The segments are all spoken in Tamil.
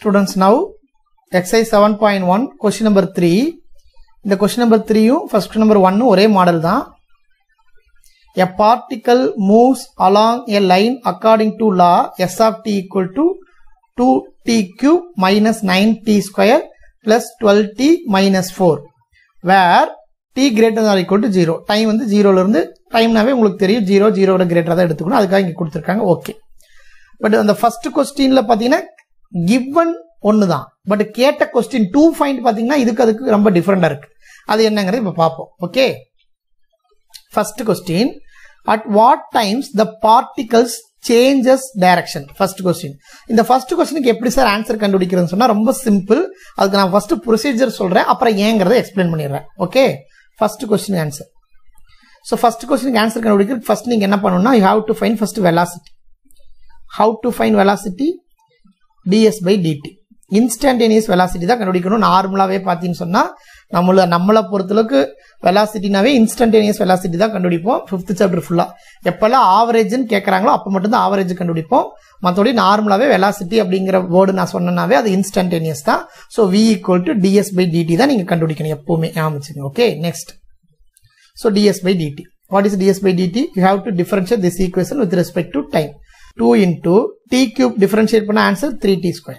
students now exercise 7.1 question number 3 இந்த question number 3யும் first question number 1 ஒரே மாடல் தான் a particle moves along a line according to law s of t equal to 2t cube minus 9t square plus 12t minus 4 where t greater than or equal to 0 time வந்து 0 ல இருந்து டைம்னாவே உங்களுக்கு தெரியும் 0 0 விட கிரேட்டரா தான் எடுத்துக்கணும் அதுக்காக இங்க கொடுத்துருக்காங்க ஓகே பட் அந்த ஃபர்ஸ்ட் கொஸ்டின்ல பாத்தீங்கன்னா கிவன் ஒன்று தான் பட் கேட்ட கொஸ்டின் டூ ஃபைண்ட் பாத்தீங்கன்னா இதுக்கு அதுக்கு ரொம்ப டிஃப்ரெண்டா இருக்கு அது என்னங்கிறது இப்ப பார்ப்போம் okay first question at what times the particles changes direction first question இந்த ஃபர்ஸ்ட் கொஸ்டினுக்கு எப்படி சார் ஆன்சர் கண்டுபிடிக்கிறதுன்னு சொன்னா ரொம்ப சிம்பிள் அதுக்கு நான் ஃபர்ஸ்ட் ப்ரொசீஜர் சொல்றேன் அப்புறம் ஏங்கிறத எக்ஸ்பிளைன் பண்ணிடுறேன் okay first question answer so first கொஸ்டினுக்கு ஆன்சர் கண்டுபிடிக்கிறது ஃபர்ஸ்ட் நீங்க என்ன பண்ணணும்னா you have to find first velocity how to find velocity ds by dt instantaneous velocity தான் கண்டுபிடிக்கணும் நார்மலாகவே பார்த்தீங்கன்னு சொன்னால் நம்மள நம்மளை பொறுத்தளவுக்கு வெலாசிட்டினாவே இன்ஸ்டன்டேனியஸ் வெலாசிட்டி தான் கண்டுபிடிப்போம் ஃபிஃப்த் சாப்டர் ஃபுல்லாக எப்போல்லாம் ஆவரேஜ்னு கேட்குறாங்களோ அப்போ மட்டும் தான் ஆவரேஜ் கண்டுபிடிப்போம் மற்றபடி நார்மலாகவே வெலாசிட்டி அப்படிங்கிற வேர்டு நான் சொன்னேன்னாவே அது இன்ஸ்டன்டேனியஸ் தான் so v equal to ds by dt தான் நீங்கள் கண்டுபிடிக்கணும் எப்பவுமே ஞாபகம் okay next so ds by dt what is ds by dt you have to differentiate this equation with respect to time 2 into t cube differentiate பண்ண answer 3t square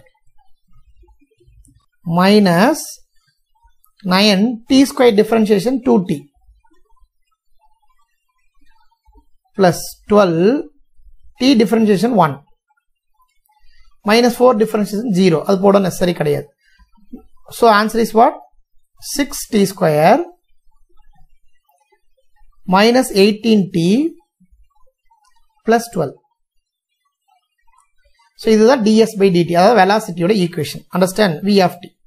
minus 9 t square differentiation 2t plus 12 t differentiation 1 minus 4 differentiation 0 அது போட necessary கிடையாது so answer is what 6t square minus 18t plus 12 so இதுதான் டிஎஸ் பை டிடி அதாவது வெலாசிட்டியோட equation understand v of t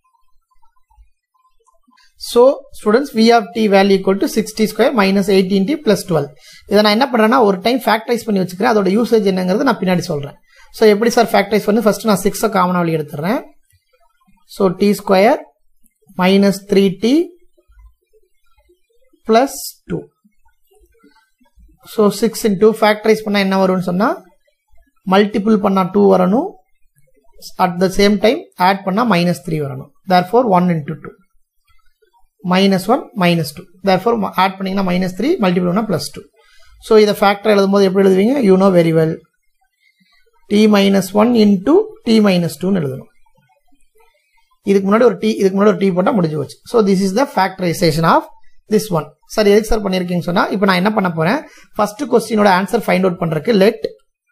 so students v of t value equal to six t square minus eighteen t plus twelve இதை நான் என்ன பண்ணுறேன்னா ஒரு டைம் ஃபேக்டரைஸ் பண்ணி வச்சுக்கிறேன் அதோட யூசேஜ் என்னங்கிறது நான் பின்னாடி சொல்கிறேன் ஸோ எப்படி சார் ஃபேக்டரைஸ் பண்ணி ஃபர்ஸ்ட் நான் சிக்ஸை காமனாக வழி எடுத்துடுறேன் so t square minus three t plus two so six into factorise பண்ணால் என்ன வரும்னு சொன்னால் மல்டிபிள் பண்ணால் டூ வரணும் at the same time add பண்ணால் மைனஸ் த்ரீ வரணும் therefore one into two minus one minus two therefore add பண்ணிங்கன்னா மைனஸ் த்ரீ மல்டிபிள் பண்ணால் ப்ளஸ் டூ ஸோ இதை ஃபேக்டர் எழுதும்போது எப்படி எழுதுவீங்க you know very well t minus one into t minus டூன்னு எழுதணும் இதுக்கு முன்னாடி ஒரு டி இதுக்கு முன்னாடி ஒரு டி போட்டால் முடிஞ்சு போச்சு so this is the factorisation of this one sir எதுக்கு சார் பண்ணியிருக்கீங்கன்னு சொன்னால் இப்போ நான் என்ன பண்ண போகிறேன் ஃபர்ஸ்ட் கொஸ்டினோட ஆன்சர் ஃபைண்ட் அவுட் பண்ணுறதுக்கு லெட்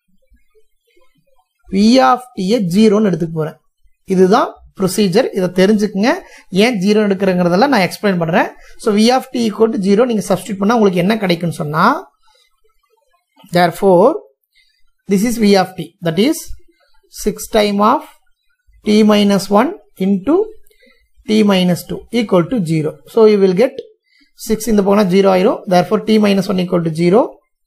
வி ஆஃப் டியை ஜீரோன்னு எடுத்துக்க போறேன் இதுதான் ப்ரொசீஜர் இதை தெரிஞ்சுக்குங்க ஏன் ஜீரோ எடுக்கிறங்கிறதெல்லாம் நான் எக்ஸ்பிளைன் பண்றேன் so v of t equal to zero நீங்க சப்ஸ்டியூட் பண்ணா உங்களுக்கு என்ன கிடைக்கும்னு சொன்னா therefore this is v of t that is six time of t minus one into t minus two equal to zero so you will get six இந்த போனால் ஜீரோ ஆயிரும் therefore t minus one equal to zero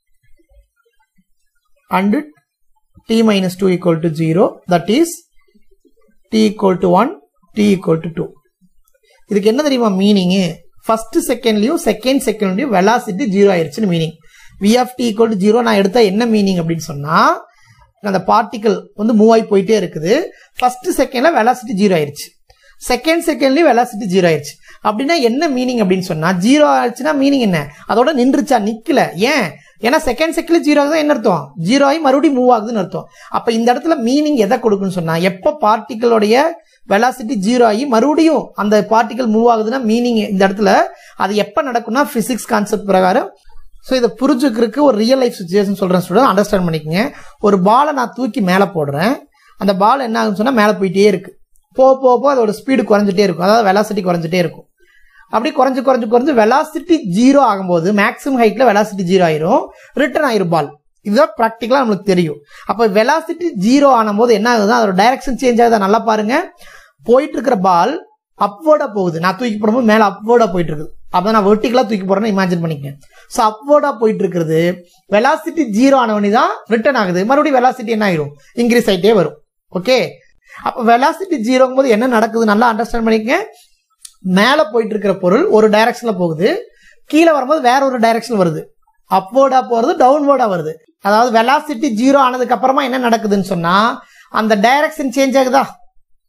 and t minus 2 equal to 0 that is t equal to 1 t equal to 2 இதுக்கு என்ன தெரியுமா மீனிங் ஃபர்ஸ்ட் செகண்ட்லயும் செகண்ட் செகண்ட்லயும் வெலாசிட்டி ஜீரோ ஆயிருச்சுன்னு meaning v of t equal to zero நான் எடுத்தா என்ன மீனிங் அப்படின்னு சொன்னா அந்த பார்ட்டிகல் வந்து மூவ் ஆகி போயிட்டே இருக்குது ஃபர்ஸ்ட் செகண்ட்ல வெலாசிட்டி ஜீரோ ஆயிருச்சு செகண்ட் செகண்ட்லயும் வெலாசிட்டி ஜீரோ ஆயிருச்சு அப்படின்னா என்ன மீனிங் அப்படின்னு சொன்னா ஜீரோ ஆயிடுச்சுன்னா மீனிங் என்ன அதோட நின்றுச்சா நிக்கல ஏன் ஏன்னா செகண்ட் செகண்ட்ல ஜீரோ ஆகுது என்ன அர்த்தம் ஜீரோ ஆகி மறுபடியும் மூவ் ஆகுதுன்னு அர்த்தம் அப்ப இந்த இடத்துல மீனிங் எதை கொடுக்குன்னு சொன்னா எப்ப பார்ட்டிகளோடைய வெலாசிட்டி ஜீரோ ஆகி மறுபடியும் அந்த பார்ட்டிகல் மூவ் ஆகுதுன்னா மீனிங் இந்த இடத்துல அது எப்ப நடக்கும்னா பிசிக்ஸ் கான்செப்ட் பிரகாரம் ஸோ இதை புரிஞ்சுக்கிறதுக்கு ஒரு ரியல் லைஃப் சுச்சுவேஷன் சொல்றேன் ஸ்டூடெண்ட் அண்டர்ஸ்டாண்ட் பண்ணிக்கங்க ஒரு பாலை நான் தூக்கி மேலே போடுறேன் அந்த பால் என்ன ஆகுன்னு சொன்னா மேலே போயிட்டே இருக்கு போக போக போக அதோட ஸ்பீடு குறைஞ்சிட்டே இருக்கும் அதாவது வெலாசிட்டி குறைஞ்சிட்டே இருக்கும் அப்படி குறைஞ்சு குறைஞ்சு குறைஞ்சு வெலாசிட்டி ஜீரோ ஆகும்போது மேக்ஸிமம் ஹைட்ல வெலாசிட்டி ஜீரோ ஆயிரும் ரிட்டர்ன் ஆயிரும் பால் இதுதான் ப்ராக்டிக்கலா நம்மளுக்கு தெரியும் அப்ப வெலாசிட்டி ஜீரோ ஆனும் போது என்ன ஆகுதுன்னா அதோட டைரக்ஷன் சேஞ்ச் ஆகுதா நல்லா பாருங்க போயிட்டு இருக்கிற பால் அப்வோர்டா போகுது நான் தூக்கி போடும்போது மேல அப்வோர்டா போயிட்டு இருக்குது அப்ப நான் வெர்டிகலா தூக்கி போறேன்னு இமேஜின் பண்ணிக்கேன் ஸோ அப்வோர்டா போயிட்டு இருக்கிறது வெலாசிட்டி ஜீரோ ஆனவனி தான் ரிட்டர்ன் ஆகுது மறுபடியும் வெலாசிட்டி என்ன ஆயிரும் இன்க்ரீஸ் ஆயிட்டே வரும் ஓகே அப்ப வெலாசிட்டி ஜீரோங்கும் போது என்ன நடக்குது நல்லா அண்டர்ஸ்டாண்ட் பண்ணிக்கங்க மேல போயிட்டு இருக்கிற பொருள் ஒரு டைரக்ஷன்ல போகுது கீழே வரும்போது வேற ஒரு டைரக்ஷன் வருது அப்வோர்டா போறது டவுன்வோர்டா வருது அதாவது வெலாசிட்டி ஜீரோ ஆனதுக்கு அப்புறமா என்ன நடக்குதுன்னு சொன்னா அந்த டைரக்ஷன் சேஞ்ச் ஆகுதா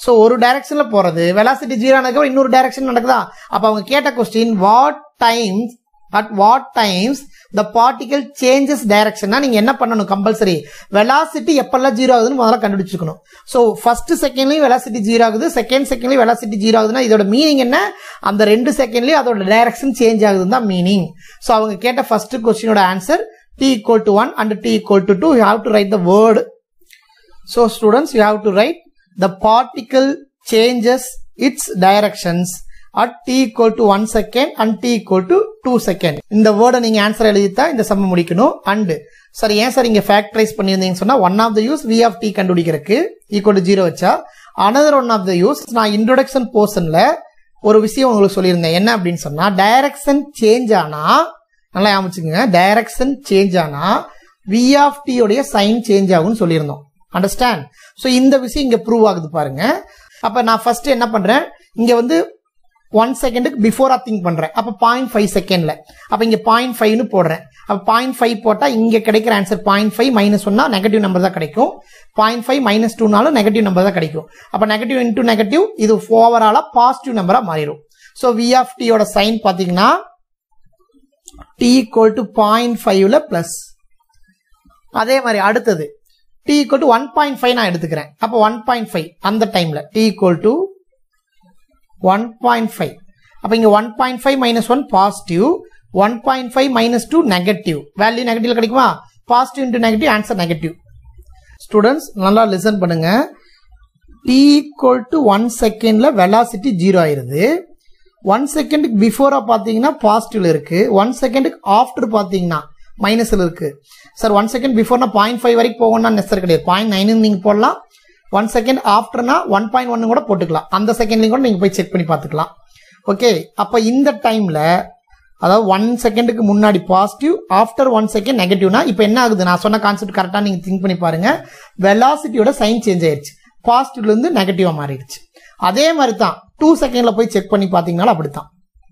ஸோ ஒரு டைரக்ஷன்ல போறது வெலாசிட்டி ஜீரோ ஆனதுக்கு இன்னொரு டைரக்ஷன் நடக்குதா அப்ப அவங்க கேட்ட question what times at what times the particle changes டைரக்ஷன்னா நீங்க என்ன பண்ணணும் கம்பல்சரி வெலாசிட்டி எப்பெல்லாம் ஜீரோ ஆகுதுன்னு முதல்ல கண்டுபிடிச்சுக்கணும் ஸோ ஃபர்ஸ்ட் செகண்ட்லயும் வெலாசிட்டி ஜீரோ ஆகுது செகண்ட் செகண்ட்லயும் வெலாசிட்டி ஜீரோ ஆகுதுன்னா இதோட மீனிங் என்ன அந்த ரெண்டு செகண்ட்லயும் அதோட டைரக்ஷன் சேஞ்ச் ஆகுதுன்னு தான் மீனிங் ஸோ அவங்க கேட்ட ஃபர்ஸ்ட் கொஸ்டினோட answer t equal to 1 and t equal to 2 you have to write the word so students you have to write the particle changes its directions at t equal to 1 second and t equal to 2 second இந்த வேர்டை நீங்க ஆன்சர் எழுதித்தான் இந்த சம்ம முடிக்கணும் அண்ட் சார் ஏன் சார் இங்க ஃபேக்டரைஸ் பண்ணியிருந்தீங்கன்னு சொன்னா one of the use v of t கண்டுபிடிக்கிறதுக்கு ஈக்குவல் டு ஜீரோ வச்சா another one of the use நான் இன்ட்ரோடக்ஷன் போர்ஷன்ல ஒரு விஷயம் உங்களுக்கு சொல்லியிருந்தேன் என்ன அப்படின்னு சொன்னா டைரக்ஷன் சேஞ்ச் ஆனா நல்லா ஞாபகிச்சுங்க டைரக்ஷன் சேஞ்ச் ஆனா வி ஆஃப் டி உடைய சைன் சேஞ்ச் ஆகும்னு சொல்லியிருந்தோம் அண்டர்ஸ்டாண்ட் ஸோ இந்த விஷயம் இங்க ப்ரூவ் ஆகுது பாருங்க அப்ப நான் ஃபர்ஸ்ட் என்ன பண்றேன் இங்க வந்து ஒன் செகண்டுக்கு பிஃபோரா திங்க் பண்றேன் அப்ப பாயிண்ட் ஃபைவ் செகண்ட்ல அப்ப இங்க பாயிண்ட் ஃபைவ்னு போடுறேன் அப்ப பாயிண்ட் ஃபைவ் போட்டா இங்க கிடைக்கிற ஆன்சர் பாயிண்ட் ஃபைவ் மைனஸ் ஒன்னா நெகட்டிவ் நம்பர் தான் கிடைக்கும் பாயிண்ட் ஃபைவ் மைனஸ் டூனாலும் நெகட்டிவ் நம்பர் தான் கிடைக்கும் அப்ப நெகட்டிவ் இன்டூ நெகட்டிவ் இது ஓவராலா பாசிட்டிவ் நம்பரா மாறிடும் ஸோ வி ஆஃப் டியோட சைன் பாத்தீங்கன்னா t equal to 0.5ல பிளஸ் அதே மாதிரி அடுத்தது t equal to 1.5 நான் எடுத்துக்கிறேன் அப்போ 1.5 அந்த டைம்ல t equal to 1.5 அப்போ இங்க 1.5 minus one positive one point five minus two negative value negative கிடைக்குமா positive into negative answer negative students நல்லா லிசன் பண்ணுங்க t equal to ஒன் செகண்ட்ல வெலாசிட்டி ஜீரோ ஆயிருது ஒன் செகண்டுக்கு பிஃபோரா பாத்தீங்கன்னா பாசிட்டிவ்ல இருக்கு ஒன் செகண்டுக்கு ஆஃப்டர் பாத்தீங்கன்னா மைனஸ்ல இருக்கு சார் ஒன் செகண்ட் பிஃபோர்னா பாயிண்ட் ஃபைவ் வரைக்கும் போகணும்னா நெசர் கிடையாது பாயிண்ட் நைன் நீங்க போடலாம் ஒன் செகண்ட் ஆஃப்டர்னா ஒன் பாயிண்ட் ஒன்னு கூட போட்டுக்கலாம் அந்த செகண்ட்லையும் கூட நீங்க போய் செக் பண்ணி பார்த்துக்கலாம் ஓகே அப்ப இந்த டைம்ல அதாவது ஒன் செகண்டுக்கு முன்னாடி பாசிட்டிவ் ஆஃப்டர் ஒன் செகண்ட் நெகட்டிவ்னா இப்போ என்ன ஆகுது நான் சொன்ன கான்செப்ட் கரெக்டா நீங்க திங்க் பண்ணி பாருங்க வெலாசிட்டியோட சைன் சேஞ்ச் ஆயிருச்சு பாசிட்டிவ்ல இருந்து நெகட்டிவா மாறிடுச்சு அதே மாதிரி தான் டூ செகண்ட்ல போய் செக் பண்ணி பாத்தீங்கனாலும் அப்படித்தான்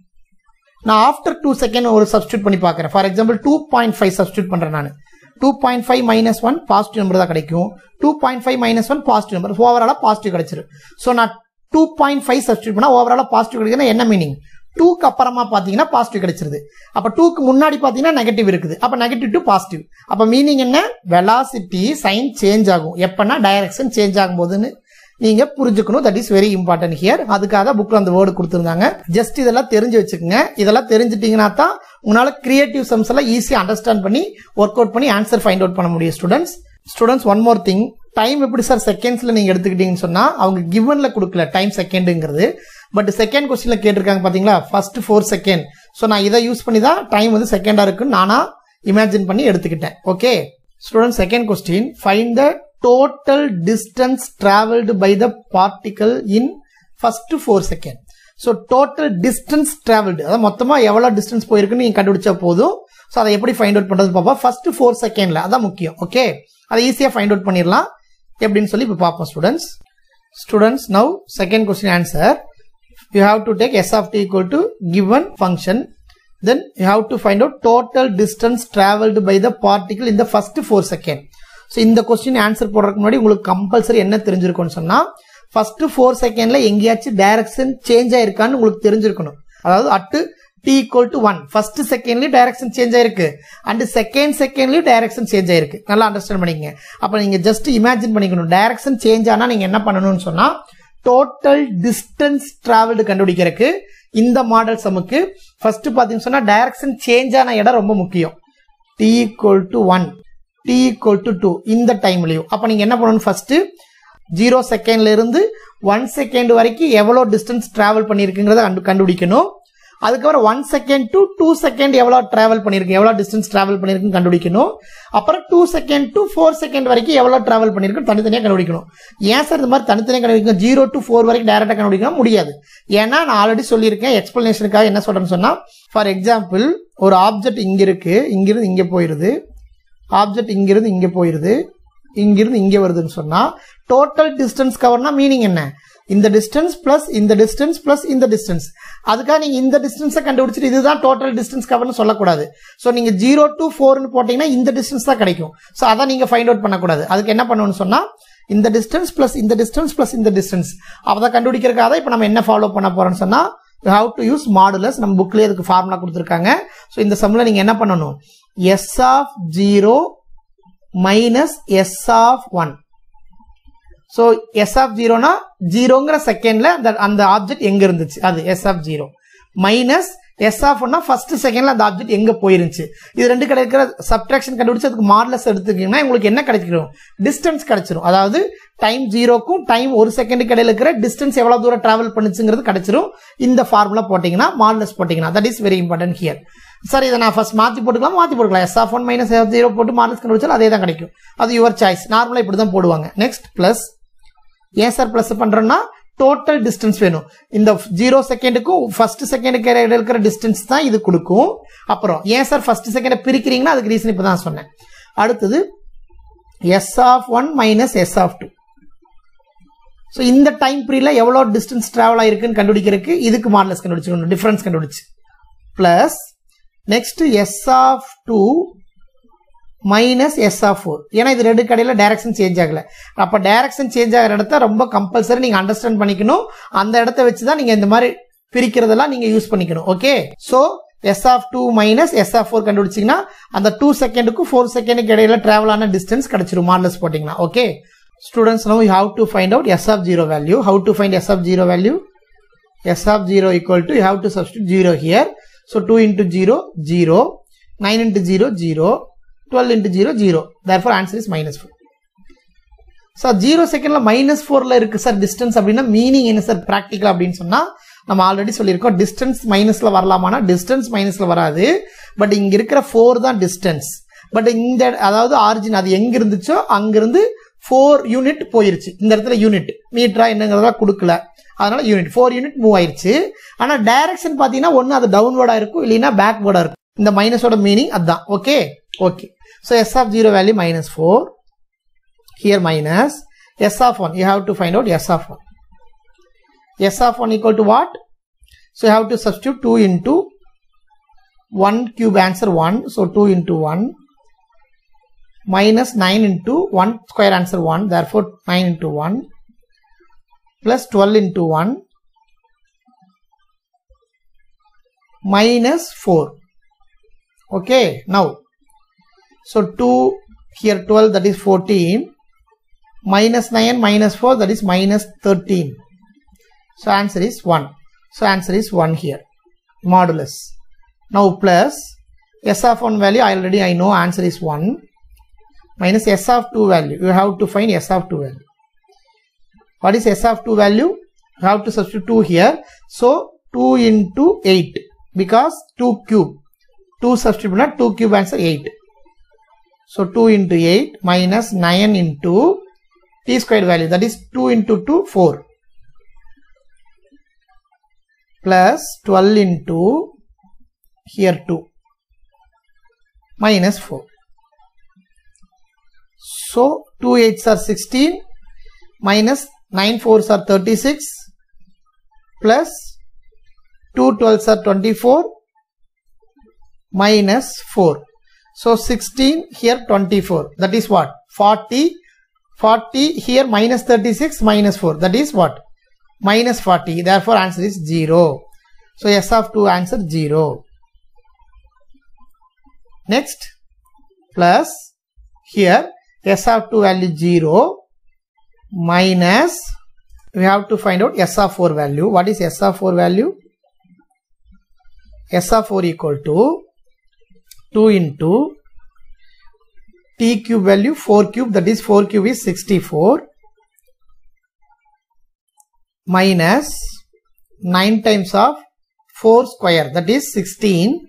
நான் ஆஃப்டர் டூ செகண்ட் ஒரு சப்ஸ்டியூட் பண்ணி பார்க்குறேன் for example two point five substitute பண்றேன் நான் two point five minus one positive number தான் கிடைக்கும் two point five minus one positive number ஓவராலா பாசிட்டிவ் கிடைச்சிரு ஸோ நான் டூ பாயிண்ட் ஃபைவ் சப்ஸ்டியூட் பண்ணா ஓவராலா பாசிட்டிவ் கிடைக்குதுன்னா என்ன மீனிங் டூக்கு அப்புறமா பாத்தீங்கன்னா பாசிட்டிவ் கிடைச்சிருது அப்ப டூக்கு முன்னாடி பாத்தீங்கன்னா நெகட்டிவ் இருக்குது அப்ப நெகட்டிவ் டு பாசிட்டிவ் அப்ப மீனிங் என்ன வெலாசிட்டி சைன் சேஞ்ச் ஆகும் எப்பன்னா டைரக்ஷன் சேஞ்ச் ஆகும் போதுன்னு நீங்க புரிஞ்சுக்கணும் that is very important here அதுக்காக புக்ல அந்த வேர்டு கொடுத்துருந்தாங்க ஜஸ்ட் இதெல்லாம் தெரிஞ்சு வச்சுக்கோங்க இதெல்லாம் தெரிஞ்சிட்டீங்கன்னா தான் உங்களால கிரியேட்டிவ் சம்ஸ் எல்லாம் ஈஸியா அண்டர்ஸ்டாண்ட் பண்ணி ஒர்க் அவுட் பண்ணி ஆன்சர் ஃபைண்ட் அவுட் பண்ண முடியும் students students one more thing time எப்படி சார் செகண்ட்ஸ்ல நீங்க எடுத்துக்கிட்டீங்கன்னு சொன்னா அவங்க கிவன்ல கொடுக்கல டைம் செகண்டுங்கிறது பட் செகண்ட் கொஸ்டின்ல கேட்டிருக்காங்க பாத்தீங்களா ஃபர்ஸ்ட் ஃபோர் செகண்ட் ஸோ நான் இதை யூஸ் பண்ணி தான் டைம் வந்து செகண்டா இருக்குன்னு நானா இமேஜின் பண்ணி எடுத்துக்கிட்டேன் okay student second question find the total distance travelled by the particle in first four second so total distance travelled அதாவது மொத்தமா எவ்வளவு டிஸ்டன்ஸ் போயிருக்குன்னு நீங்க கண்டுபிடிச்சா போதும் ஸோ அதை எப்படி ஃபைண்ட் அவுட் பண்றது பாப்பா ஃபர்ஸ்ட் ஃபோர் செகண்ட்ல அதான் முக்கியம் ஓகே அதை ஈஸியா ஃபைண்ட் அவுட் பண்ணிடலாம் எப்படின்னு சொல்லி இப்போ பார்ப்போம் students students now second question answer you have to take s of t equal to given function then you have to find out total distance traveled by the particle in the first 4 second so இந்த கொஸ்டின் ஆன்சர் போடுறதுக்கு முன்னாடி உங்களுக்கு கம்பல்சரி என்ன தெரிஞ்சிருக்கும்னு சொன்னா ஃபர்ஸ்ட் ஃபோர் செகண்ட்ல எங்கேயாச்சும் டைரக்ஷன் சேஞ்ச் ஆயிருக்கான்னு உங்களுக்கு தெரிஞ்சிருக்கணும் அதாவது at t equal to one first செகண்ட்லயும் டைரக்ஷன் சேஞ்ச் ஆயிருக்கு அண்ட் செகண்ட் செகண்ட்லயும் டைரக்ஷன் சேஞ்ச் ஆயிருக்கு நல்லா அண்டர்ஸ்டாண்ட் பண்ணிக்கங்க அப்ப நீங்க ஜஸ்ட் இமேஜின் பண்ணிக்கணும் டைரக்ஷன் சேஞ்ச் ஆனா நீங்க என்ன பண்ணணும்னு சொன்னா டோட்டல் டிஸ்டன்ஸ் டிராவல்டு கண்டுபிடிக்கிறதுக்கு இந்த மாடல் சமுக்கு ஃபர்ஸ்ட் பாத்தீங்கன்னு சொன்னா டைரக்ஷன் சேஞ்ச் ஆன இடம் ரொம்ப முக்கியம் t equal to one t equal to two இந்த டைம்லயும் அப்ப நீங்க என்ன பண்ணணும் ஃபர்ஸ்ட் ஜீரோ செகண்ட்ல இருந்து ஒன் செகண்ட் வரைக்கும் எவ்வளவு டிஸ்டன்ஸ் டிராவல் பண்ணிருக்குங்கிறத கண்டு கண்டுபிடிக்கணும் அதுக்கப்புறம் one second to two second எவ்வளவு டிராவல் பண்ணிருக்கு எவ்வளவு டிஸ்டன்ஸ் டிராவல் பண்ணிருக்குன்னு கண்டுபிடிக்கணும் அப்புறம் two second to four second வரைக்கும் எவ்வளவு டிராவல் பண்ணிருக்கு தனித்தனியாக கண்டுபிடிக்கணும் ஏன் சார் இந்த மாதிரி தனித்தனியாக கண்டுபிடிக்கணும் ஜீரோ டு ஃபோர் வரைக்கும் டேரக்டா கண்டுபிடிக்க முடியாது ஏன்னா நான் ஆல்ரெடி சொல்லியிருக்கேன் எக்ஸ்பிளனேஷனுக்காக என்ன சொல்றேன்னு சொன்னா ஃபார் எக்ஸாம்பிள் ஒரு ஆப்ஜெக்ட் இங்க இருக்கு இங்கிருந்து இங்க போயிருது ஆப்ஜெக்ட் இங்கிருந்து இங்க போயிருது இங்கிருந்து இங்க வருதுன்னு சொன்னா டோட்டல் டிஸ்டன்ஸ் கவர்னா மீனிங் என்ன இந்த டிஸ்டன்ஸ் பிளஸ் இந்த டிஸ்டன்ஸ் பிளஸ் இந்த டிஸ்டன்ஸ் அதுக்காக நீங்க இந்த டிஸ்டன்ஸை கண்டுபிடிச்சிட்டு இதுதான் டோட்டல் டிஸ்டன்ஸ் கவர்னு சொல்லக்கூடாது ஸோ நீங்க ஜீரோ டு ஃபோர்னு போட்டீங்கன்னா இந்த டிஸ்டன்ஸ் தான் கிடைக்கும் ஸோ அதை நீங்க ஃபைண்ட் அவுட் பண்ணக்கூடாது அதுக்கு என்ன பண்ணணும்னு சொன்னா இந்த டிஸ்டன்ஸ் பிளஸ் இந்த டிஸ்டன்ஸ் பிளஸ் இந்த டிஸ்டன்ஸ் அதை கண்டுபிடிக்கிறதுக்காக தான் இப்போ நம்ம என்ன ஃபாலோ பண்ண போறோம்னு சொன்னா you have to use modulus நம்ம புக்லேயே அதுக்கு ஃபார்முலா கொடுத்துருக்காங்க ஸோ இந்த சம்மில் நீங்க என்ன பண்ணணும் s of zero minus s of one so s of ஜீரோனா ஜீரோங்கிற செகண்ட்ல அந்த அந்த ஆப்ஜெக்ட் எங்க இருந்துச்சு அது s of zero minus s of ஒன்னா ஃபர்ஸ்ட் செகண்ட்ல அந்த ஆப்ஜெக்ட் எங்க போயிருந்துச்சு இது ரெண்டு கிடைக்கிற சப்ட்ராக்ஷன் கண்டுபிடிச்சு அதுக்கு மாடலஸ் எடுத்துக்கிட்டீங்கன்னா உங்களுக்கு என்ன கிடைச்சிரும் டிஸ்டன்ஸ் கிடைச்சிரும் அதாவது டைம் ஜீரோக்கும் டைம் ஒரு செகண்ட் இடையில இருக்கிற டிஸ்டன்ஸ் எவ்வளவு தூரம் டிராவல் பண்ணுச்சுங்கிறது கிடைச்சிரும் இந்த ஃபார்முலா போட்டீங்கன்னா மாடலஸ் போட்டீங்கன்னா that is very important here sir இதை நான் ஃபர்ஸ்ட் மாற்றி போட்டுக்கலாம் மாற்றி போட்டுக்கலாம் s of one minus f zero போட்டு மாடல்ஸ் கண்டுபிடிச்சாலும் அதே தான் கிடைக்கும் அது யுவர் சாய்ஸ் நார்மலாக இப்படி தான் போடுவாங்க நெக்ஸ்ட் ப்ளஸ் ஏன் சார் ப்ளஸ் பண்ணுறோம்னா டோட்டல் டிஸ்டன்ஸ் வேணும் இந்த ஜீரோ செகண்டுக்கும் ஃபர்ஸ்ட் செகண்டுக்கு இடையில இருக்கிற டிஸ்டன்ஸ் தான் இது கொடுக்கும் அப்புறம் ஏன் சார் ஃபர்ஸ்ட் செகண்டை பிரிக்கிறீங்கன்னா அதுக்கு ரீசன் இப்போ தான் சொன்னேன் அடுத்தது s of one minus s of two so இந்த டைம் பீரியட்ல எவ்வளோ டிஸ்டன்ஸ் டிராவல் ஆயிருக்குன்னு கண்டுபிடிக்கிறதுக்கு இதுக்கு மாடலஸ் கண்டுபிடிச்சிக்கணும் டிஃபரன்ஸ் கண்டுபிடிச்சு plus next s of two minus s of four ஏன்னா இது ரெண்டு கடையில் டைரக்ஷன் சேஞ்ச் ஆகல அப்போ டைரக்ஷன் சேஞ்ச் ஆகிற இடத்த ரொம்ப கம்பல்சரி நீங்கள் அண்டர்ஸ்டாண்ட் பண்ணிக்கணும் அந்த இடத்த வச்சு தான் நீங்கள் இந்த மாதிரி பிரிக்கிறதெல்லாம் நீங்கள் யூஸ் பண்ணிக்கணும் okay so s of two minus s of four கண்டுபிடிச்சிங்கன்னா அந்த டூ செகண்டுக்கும் ஃபோர் செகண்டுக்கு இடையில டிராவல் ஆன டிஸ்டன்ஸ் கிடைச்சிரும் மாடலஸ் போட்டிங்கன்னா okay students know you how to find out s of zero value how to find s of zero value s of 0 equal to you have to substitute 0 here so 2 into 0 0 9 into 0 0 12 into 0 0 therefore answer is minus 4 sir zero செகண்ட்ல மைனஸ் ஃபோர்ல இருக்கு சார் டிஸ்டன்ஸ் அப்படின்னா மீனிங் என்ன சார் ப்ராக்டிக்கல் அப்படின்னு சொன்னா நம்ம ஆல்ரெடி சொல்லியிருக்கோம் டிஸ்டன்ஸ் மைனஸ்ல வரலாமானா டிஸ்டன்ஸ் மைனஸ்ல வராது பட் இங்க இருக்கிற ஃபோர் தான் டிஸ்டன்ஸ் பட் இந்த அதாவது ஆரிஜின் அது எங்க இருந்துச்சோ அங்கிருந்து ஃபோர் யூனிட் போயிருச்சு இந்த இடத்துல யூனிட் மீட்டரா என்னங்கிறதெல்லாம் கொடுக்கல அதனால யூனிட் ஃபோர் யூனிட் மூவ் ஆயிருச்சு ஆனா டைரக்ஷன் பாத்தீங்கன்னா ஒன்னு அது டவுன்வர்டா இருக்கும் இல்லைன்னா பேக்வேர்டா இருக்கும் இந்த மைனஸோட மீனிங் அதுதான் okay okay so s of zero value minus four here minus s of one you have to find out s of one s of one equal to what so you have to substitute two into one cube answer one so two into one minus 9 into 1 square answer 1 therefore 9 into 1 plus 12 into 1 minus 4 okay now so 2 here 12 that is 14 minus 9 minus 4 that is minus 13 so answer is 1 so answer is 1 here modulus now plus s of 1 value already i know answer is 1 minus s of 2 value. You have to find s of 2 value. What is s of 2 value? You have to substitute 2 here. So 2 into 8 because 2 cube. 2 substitute not 2 cube answer 8. So 2 into 8 minus 9 into t squared value that is 2 into 2 4 plus 12 into here 2 minus 4. So 2 8s are 16 minus 9 4s are 36 plus 2 12s are 24 minus 4. So 16 here 24 that is what 40 40 here minus 36 minus 4 that is what minus 40 therefore answer is 0. So S of 2 answer 0. Next plus here s of 2 value 0 minus we have to find out s of 4 value. What is s of 4 value? s of 4 equal to 2 into t cube value 4 cube that is 4 cube is 64 minus 9 times of 4 square that is 16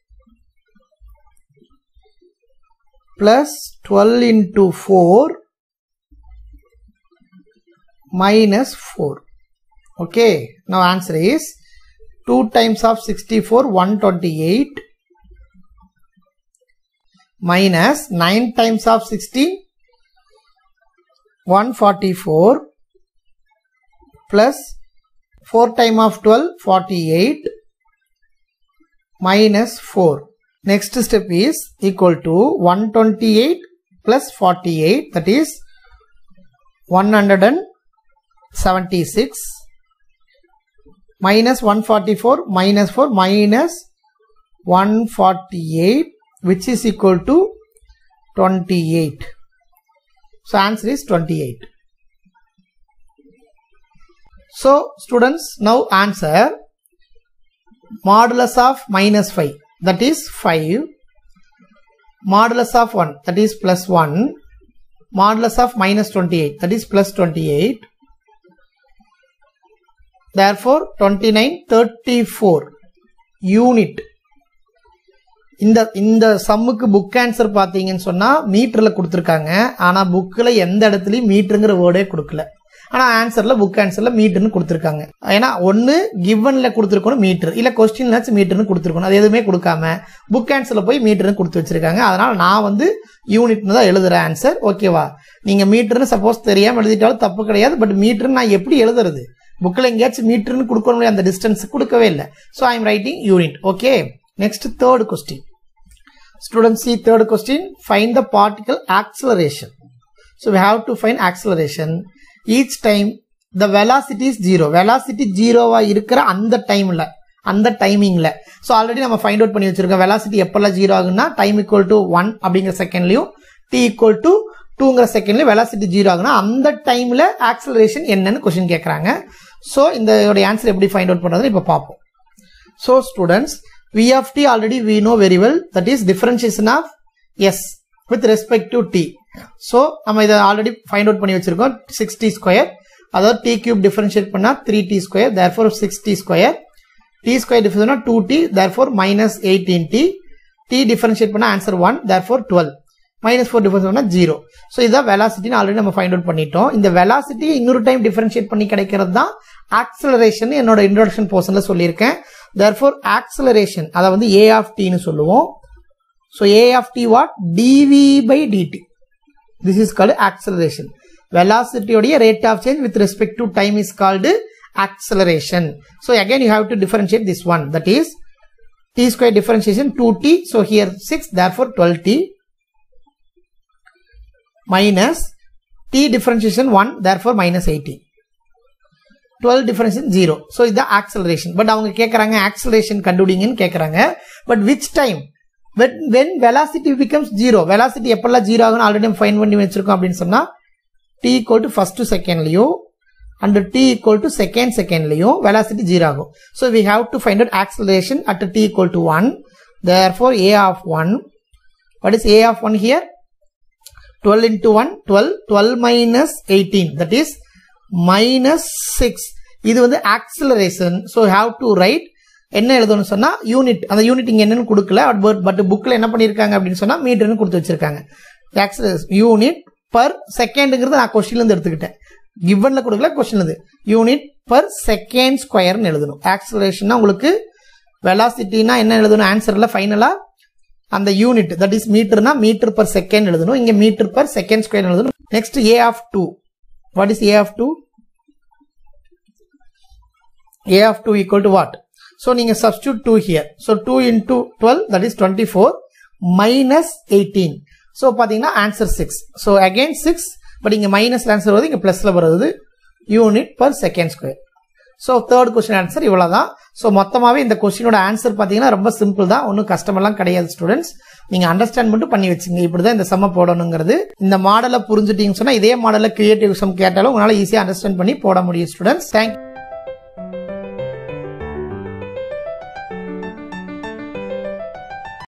plus 12 into 4 minus 4. Okay, now answer is 2 times of 64 128 minus 9 times of 16 144 plus 4 time of 12 48 minus 4 next step is equal to 128 plus 48 that is 176 minus 144 minus 4 minus 148 which is equal to 28 so answer is 28 so students now answer modulus of minus 5 that is 5 modulus of 1 that is plus 1 modulus of minus 28 that is plus 28 therefore 29 34 unit இந்த இந்த சம்முக்கு புக் ஆன்சர் பார்த்தீங்கன்னு சொன்னா மீட்டர்ல கொடுத்துருக்காங்க ஆனா புக்கில் எந்த இடத்துலயும் மீட்டருங்கிற வேர்டே கொடுக்கல ஆனா ஆன்சர்ல புக் ஆன்சர்ல மீட்டர்னு கொடுத்துருக்காங்க ஏன்னா ஒன்னு கிவன்ல கொடுத்துருக்கணும் மீட்டர் இல்ல கொஸ்டின்லாச்சும் மீட்டர்னு கொடுத்துருக்கணும் அது எதுவுமே கொடுக்காம புக் ஆன்சர்ல போய் மீட்டர்னு கொடுத்து வச்சிருக்காங்க அதனால நான் வந்து யூனிட்னு தான் எழுதுறேன் ஆன்சர் ஓகேவா நீங்க மீட்டர்னு சப்போஸ் தெரியாம எழுதிட்டாலும் தப்பு கிடையாது பட் மீட்டர் நான் எப்படி எழுதுறது புக்கில் எங்கேயாச்சும் மீட்டர்னு கொடுக்கணும் அந்த டிஸ்டன்ஸ் கொடுக்கவே இல்லை so I am writing unit okay next third question Students see third question. Find the particle acceleration. So we have to find acceleration. Each time the velocity is zero. Velocity zero வா இருக்கிற அந்த டைம்ல அந்த டைமிங்ல ஸோ ஆல்ரெடி நம்ம ஃபைண்ட் அவுட் பண்ணி வச்சிருக்கோம் வெலாசிட்டி எப்பெல்லாம் ஜீரோ ஆகுன்னா டைம் ஈக்குவல் டு ஒன் அப்படிங்கிற செகண்ட்லயும் டி ஈக்குவல் டு டூங்கிற செகண்ட்லயும் வெலாசிட்டி ஜீரோ ஆகுனா அந்த டைம்ல ஆக்சலரேஷன் என்னன்னு கொஸ்டின் கேட்கறாங்க ஸோ இந்த ஆன்சர் எப்படி ஃபைண்ட் அவுட் பண்றதுன்னு இப்போ பார்ப்போம் so students v of t already we know very well that is differentiation of s with respect to t so நம்ம இதை ஆல்ரெடி ஃபைண்ட் அவுட் பண்ணி வச்சிருக்கோம் சிக்ஸ் டி ஸ்கொயர் அதாவது டி கியூப் டிஃபரன்ஷியேட் பண்ணா three t square there four six t square t square difference two t there four minus eighteen t t differentiate பண்ணா answer one there four twelve minus four difference பண்ணா ஜீரோ ஸோ இதான் வெலாசிட்டின்னு ஆல்ரெடி நம்ம ஃபைண்ட் அவுட் பண்ணிட்டோம் இந்த வெலாசிட்டி இன்னொரு டைம் டிஃபரன்ஷியேட் பண்ணி கிடைக்கிறது தான் ஆக்சலரேஷன் என்னோட இன்ட்ரோடக்ஷன் போர்ஷன்ல சொல்லியிருக்கேன் therefore acceleration அதை வந்து a of t னு சொல்லுவோம் so a of t what dv by dt this is called acceleration velocity உடைய rate of change with respect to time is called acceleration so again you have to differentiate this one that is t square differentiation 2t so here 6 therefore 12t minus t differentiation 1 therefore minus 80 twelve difference zero so இதுதான் ஆக்சலரேஷன் பட் அவங்க கேட்குறாங்க ஆக்சலரேஷன் கண்டுபிடிங்கன்னு கேட்குறாங்க but which time when when velocity becomes zero velocity எப்பெல்லாம் ஜீரோ ஆகும்னு ஆல்ரெடி ஃபைன் பண்ணி வச்சிருக்கோம் அப்படின்னு சொன்னால் டி ஈக்குவல் டு ஃபர்ஸ்ட் செகண்ட்லையும் and t equal to second செகண்ட்லையும் வெலாசிட்டி ஜீரோ ஆகும் so we have to find out acceleration at t equal to one there four a of one what is a of one here twelve into one twelve twelve minus eighteen that is minus six இது வந்து acceleration so have to write என்ன எழுதணும்னு சொன்னா யூனிட் அந்த யூனிட் இங்க என்னன்னு கொடுக்கல பட் பட் புக்ல என்ன பண்ணிருக்காங்க அப்படின்னு சொன்னா மீட்டர்னு கொடுத்து வச்சிருக்காங்க யூனிட் பர் செகண்டுங்கிறது நான் கொஸ்டின்ல இருந்து எடுத்துக்கிட்டேன் கிவன்ல கொடுக்கல கொஸ்டின்ல இருந்து யூனிட் பர் செகண்ட் ஸ்கொயர்னு எழுதணும் ஆக்சிலரேஷன்னா உங்களுக்கு வெலாசிட்டினா என்ன எழுதணும் ஆன்சர்ல ஃபைனலா அந்த யூனிட் தட் இஸ் மீட்டர்னா மீட்டர் பர் செகண்ட் எழுதணும் இங்க மீட்டர் பர் செகண்ட் ஸ்கொயர் எழுதணும் next a of two what is a of 2 a of 2 equal to what so நீங்க substitute 2 here so 2 into 12 that is 24 minus 18 so பாத்தீங்கன்னா answer 6 so again 6 but இங்க minus answer வருது இங்க plusல வருது unit per second square so third question answer இவ்வளோதான் ஸோ மொத்தமாகவே இந்த கொஸ்டினோட ஆன்சர் பார்த்தீங்கன்னா ரொம்ப சிம்பிள் தான் ஒன்றும் கஷ்டமெல்லாம் கிடையாது ஸ்டூடெண்ட்ஸ் நீங்கள் அண்டர்ஸ்டாண்ட் மட்டும் பண்ணி வச்சுங்க இப்படி தான் இந்த செம்ம போடணுங்கிறது இந்த மாடலை புரிஞ்சுட்டீங்கன்னு சொன்னால் இதே மாடலில் கிரியேட்டிவ் சம் கேட்டாலும் உங்களால் ஈஸியாக அண்டர்ஸ்டாண்ட் பண்ணி போட முடியும் ஸ்டூடெண்ட்ஸ் தேங்க்